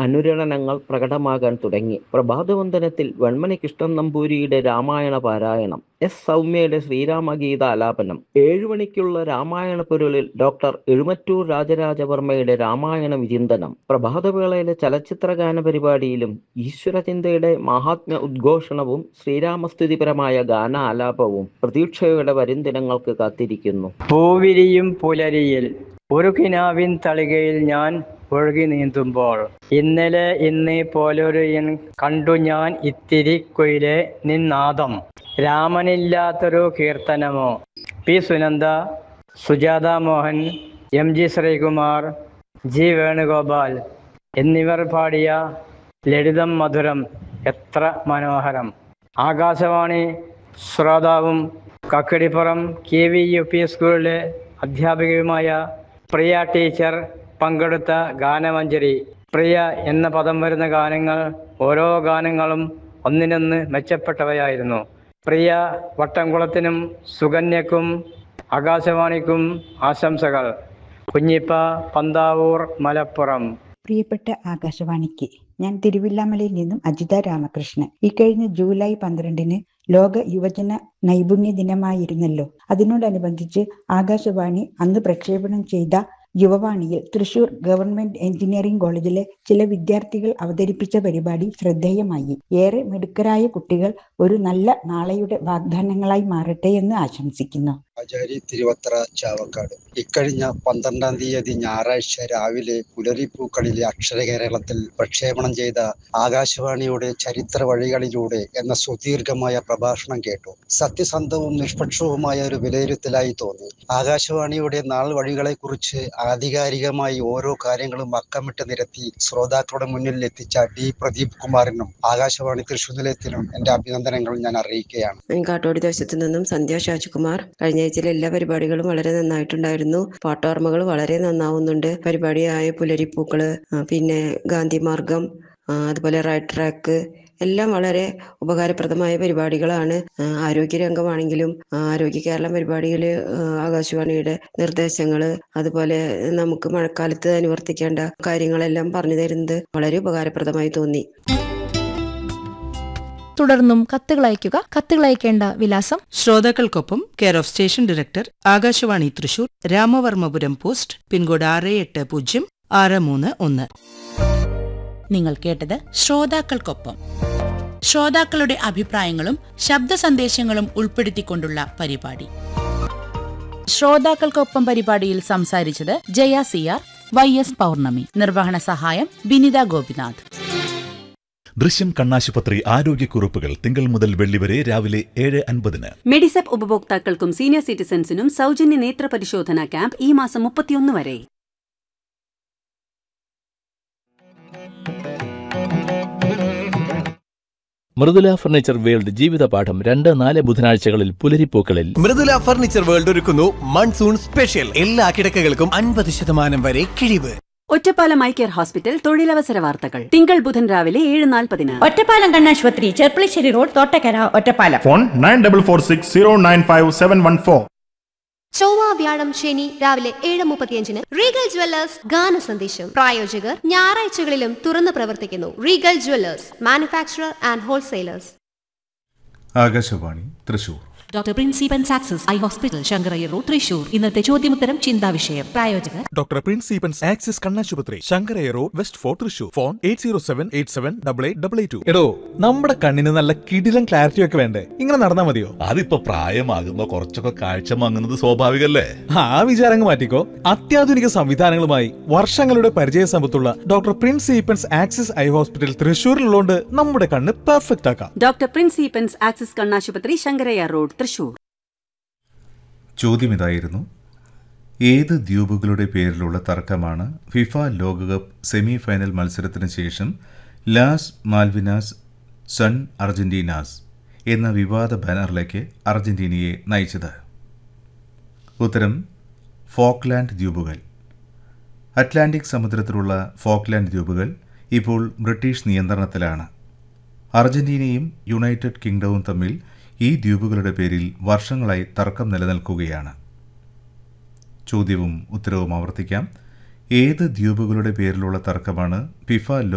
അനുരണനങ്ങൾ പ്രകടമാകാൻ തുടങ്ങി പ്രഭാതവന്ദനത്തിൽ വെൺമണി കൃഷ്ണൻ നമ്പൂരിയുടെ രാമായണ പാരായണം എസ് സൗമ്യയുടെ ശ്രീരാമഗീത ആലാപനം ഏഴുമണിക്കുള്ള രാമായണ പൊരുളിൽ ഡോക്ടർ എഴുമറ്റൂർ രാജരാജവർമ്മയുടെ രാമായണ വിചിന്തനം പ്രഭാതവേളയിലെ ചലച്ചിത്രഗാന പരിപാടിയിലും ഈശ്വരചിന്തയുടെ മഹാത്മ്യ ഉദ്ഘോഷണവും ശ്രീരാമസ്തുതിപരമായ ഗാന ആലാപവും പ്രതീക്ഷയുടെ വരും ദിനങ്ങൾക്ക് കാത്തിരിക്കുന്നു പൂവിരിയും പുലരിയിൽ ഒരു കിനാവിൻ തളികയിൽ ഞാൻ ഒഴുകി നീന്തുമ്പോൾ ഇന്നലെ ഇന്ന് പോലൊരു എൻ കണ്ടു ഞാൻ ഇത്തിരി കൊയിലെ നിന്നാദം രാമനില്ലാത്തൊരു കീർത്തനമോ P Sunanda Sujatha Mohan M G Sreekumar G Venugopal എന്നിവർ പാടിയ ലളിതം മധുരം എത്ര മനോഹരം ആകാശവാണി ശ്രോതാവും Kakkadippuram K V U P സ്കൂളിലെ അധ്യാപികയുമായ പ്രിയ ടീച്ചർ പങ്കെടുത്ത ഗാനമഞ്ജരി പ്രിയ എന്ന പദം വരുന്ന ഗാനങ്ങൾ ഓരോ ഗാനങ്ങളും ഒന്നിനൊന്ന് മെച്ചപ്പെട്ടവയായിരുന്നു പ്രിയ വട്ടംകുളത്തിനും സുകന്യക്കും ആകാശവാണിക്കും ആശംസകൾ കുഞ്ഞിപ്പ പന്താവൂർ മലപ്പുറം പ്രിയപ്പെട്ട ആകാശവാണിക്ക് ഞാൻ തിരുവില്ലാമലയിൽ നിന്നും അജിത രാമകൃഷ്ണൻ ഇക്കഴിഞ്ഞ ജൂലൈ പന്ത്രണ്ടിന് ലോക യുവജന നൈപുണ്യ ദിനമായിരുന്നല്ലോ അതിനോടനുബന്ധിച്ച് ആകാശവാണി അന്ന് പ്രക്ഷേപണം ചെയ്ത യുവവാണിയിൽ തൃശൂർ ഗവൺമെന്റ് എഞ്ചിനീയറിംഗ് കോളേജിലെ ചില വിദ്യാർത്ഥികൾ അവതരിപ്പിച്ച പരിപാടി ശ്രദ്ധേയമായി ഏറെ മിടുക്കരായ കുട്ടികൾ ഒരു നല്ല നാളെയുടെ വാഗ്ദാനങ്ങളായി മാറട്ടെ എന്ന് ആശംസിക്കുന്നു ആചാരി തിരുവത്ര ചാവക്കാട് ഇക്കഴിഞ്ഞ പന്ത്രണ്ടാം തീയതി ഞായറാഴ്ച രാവിലെ പുലരിപ്പൂക്കളിലെ അക്ഷര കേരളത്തിൽ പ്രക്ഷേപണം ചെയ്ത ആകാശവാണിയുടെ ചരിത്ര വഴികളിലൂടെ എന്ന സുദീർഘമായ പ്രഭാഷണം കേട്ടു സത്യസന്ധവും നിഷ്പക്ഷവുമായ ഒരു വിലയിരുത്തലായി തോന്നി ആകാശവാണിയുടെ നാൾ വഴികളെ കുറിച്ച് ആധികാരികമായി ഓരോ കാര്യങ്ങളും അക്കമിട്ട് നിരത്തി ശ്രോതാക്കളുടെ മുന്നിൽ എത്തിച്ച ഡി പ്രദീപ് കുമാറിനും ആകാശവാണി തൃശൂർ നിലയത്തിനും എന്റെ അഭിനന്ദനങ്ങൾ ഞാൻ അറിയിക്കുകയാണ് ഞാൻ കാട്ടോടി ദേശത്തു നിന്നും സന്ധ്യ ഷാജ്കുമാർ കഴിഞ്ഞ ആഴ്ചയിലെ എല്ലാ പരിപാടികളും വളരെ നന്നായിട്ടുണ്ടായിരുന്നു പാട്ടോർമ്മകൾ വളരെ നന്നാവുന്നുണ്ട് പരിപാടിയായ പുലരിപ്പൂക്കള് ആ, പിന്നെ ഗാന്ധിമാർഗം ആ, അതുപോലെ റൈറ്റ് ട്രാക്ക് എല്ലാം വളരെ ഉപകാരപ്രദമായ പരിപാടികളാണ് ആ, ആരോഗ്യരംഗമാണെങ്കിലും ആ, ആരോഗ്യ കേരളം പരിപാടിയിൽ ആകാശവാണിയുടെ നിർദ്ദേശങ്ങള് അതുപോലെ നമുക്ക് മഴക്കാലത്ത് അനുവർത്തിക്കേണ്ട കാര്യങ്ങളെല്ലാം പറഞ്ഞു തരുന്നത് വളരെ ഉപകാരപ്രദമായി തോന്നി തുടർന്നും കത്തുകൾ അയയ്ക്കുക കത്തുകൾ അയക്കേണ്ട വിലാസം ശ്രോതാക്കൾക്കൊപ്പം care of station director Akashvani Thrissur Ramavarmapuram post pincode ആറ് എട്ട് പൂജ്യം ആറ് മൂന്ന് ഒന്ന് നിങ്ങൾ കേട്ടത് ശ്രോതാക്കൾക്കൊപ്പം ശ്രോതാക്കളുടെ അഭിപ്രായങ്ങളും ശബ്ദ സന്ദേശങ്ങളും ഉൾപ്പെടുത്തിക്കൊണ്ടുള്ള പരിപാടി ശ്രോതാക്കൾക്കൊപ്പം പരിപാടിയിൽ സംസാരിച്ചത് Jaya C R Y S Pournami നിർവഹണ സഹായം ബിനിത ഗോപിനാഥ് ദൃശ്യം കണ്ണാശുപത്രി ആരോഗ്യക്കുറിപ്പുകൾ തിങ്കൾ മുതൽ വെള്ളി വരെ രാവിലെ ഏഴ് അൻപതിന് മെഡിസെപ്പ് ഉപഭോക്താക്കൾക്കും സീനിയർ സിറ്റിസൺസിനും സൗജന്യ നേത്ര പരിശോധന ക്യാമ്പ് ഈ മാസം മുപ്പത്തിയൊന്ന് വരെ മൃദുല ഫർണിച്ചർ വേൾഡ് ജീവിതപാഠം രണ്ട് നാല് ബുധനാഴ്ചകളിൽ പുലരിപ്പൂക്കളിൽ മൃദുല ഫർണിച്ചർ വേൾഡ് ഒരുക്കുന്നു മൺസൂൺ സ്പെഷ്യൽ എല്ലാ കിടക്കകൾക്കും അൻപത് ശതമാനം വരെ കിഴിവ് ഒറ്റപ്പാലം ഐ കെയർ ഹോസ്പിറ്റൽ തൊഴിലവസര വാർത്തകൾ തിങ്കൾ ബുധൻ രാവിലെ ഏഴ് നാൽപ്പതിന് ഒറ്റപ്പാലം കണ്ണാശുപത്രി Cherpulassery road Thottakkara Ottapalam phone nine double four six zero nine five seven one four ചൊവ്വ വ്യാഴം ശനി രാവിലെ ഏഴ് മുപ്പത്തിയഞ്ചിന് റീഗൽ ജ്വല്ലേഴ്സ് ഗാന സന്ദേശം പ്രായോജകർ ഞായറാഴ്ചകളിലും തുറന്നു പ്രവർത്തിക്കുന്നു Regal jewellers manufacturer and wholesalers Akashvani Thrissur doctor പ്രിൻസിപ്പൻ സാക്സസ് ഐ ഹോസ്പിറ്റൽ ശങ്കരയ്യർ തൃശൂർ ഇന്നത്തെ ചോദ്യമുത്തരം ചിന്താ വിഷയം പ്രായോജകർ ഡോക്ടർ പ്രിൻസിപ്പൻസ് ആക്സിസ് കണ്ണാശുപത്രി Sankarayya road west fort Thrissur phone eight zero seven eight seven double eight double eight two എടോ നമ്മുടെ കണ്ണിന് നല്ല കിടിലം ക്ലാരിറ്റി ഒക്കെ വേണ്ടേ ഇങ്ങനെ നടന്നാ മതിയോ അതിപ്പോ പ്രായമാകുമ്പോ കുറച്ചൊക്കെ കാഴ്ച മങ്ങുന്നത് സ്വാഭാവികല്ലേ ആ വിചാരങ്ങൾ മാറ്റിക്കോ അത്യാധുനിക സംവിധാനങ്ങളുമായി വർഷങ്ങളുടെ പരിചയ സമ്പത്തുള്ള doctor Prince Eapen's Axis eye hospital തൃശ്ശൂരിലുള്ളതുകൊണ്ട് നമ്മുടെ കണ്ണ് പെർഫെക്റ്റ് ആക്കാം ഡോക്ടർ പ്രിൻസ് ഈപ്പൻസ് ആക്സിസ് കണ്ണാശുപത്രി ശങ്കരയ്യ റോഡ് തൃശൂർ ചോദ്യം ഇതായിരുന്നു ഏത് ദ്വീപുകളുടെ പേരിലുള്ള തർക്കമാണ് ഫിഫ ലോകകപ്പ് സെമി ഫൈനൽ മത്സരത്തിന് ശേഷം ലാസ് മാൽവിനാസ് സൺ അർജന്റീനാസ് എന്ന വിവാദ ബാനറിലേക്ക് അർജന്റീനയെ നയിച്ചത് ഉത്തരം ഫോക്ലാൻഡ് ദ്വീപുകൾ അറ്റ്ലാന്റിക് സമുദ്രത്തിലുള്ള ഫോക്ലാൻഡ് ദ്വീപുകൾ ഇപ്പോൾ ബ്രിട്ടീഷ് നിയന്ത്രണത്തിലാണ് അർജന്റീനയും യുണൈറ്റഡ് കിങ്ഡവും തമ്മിൽ ഈ ദ്വീപുകളുടെ പേരിൽ വർഷങ്ങളായി തർക്കം നിലനിൽക്കുകയാണ് ചോദ്യവും ഉത്തരവും ആവർത്തിക്കാം ഏത് ദ്വീപുകളുടെ പേരിലുള്ള തർക്കമാണ് ഫിഫ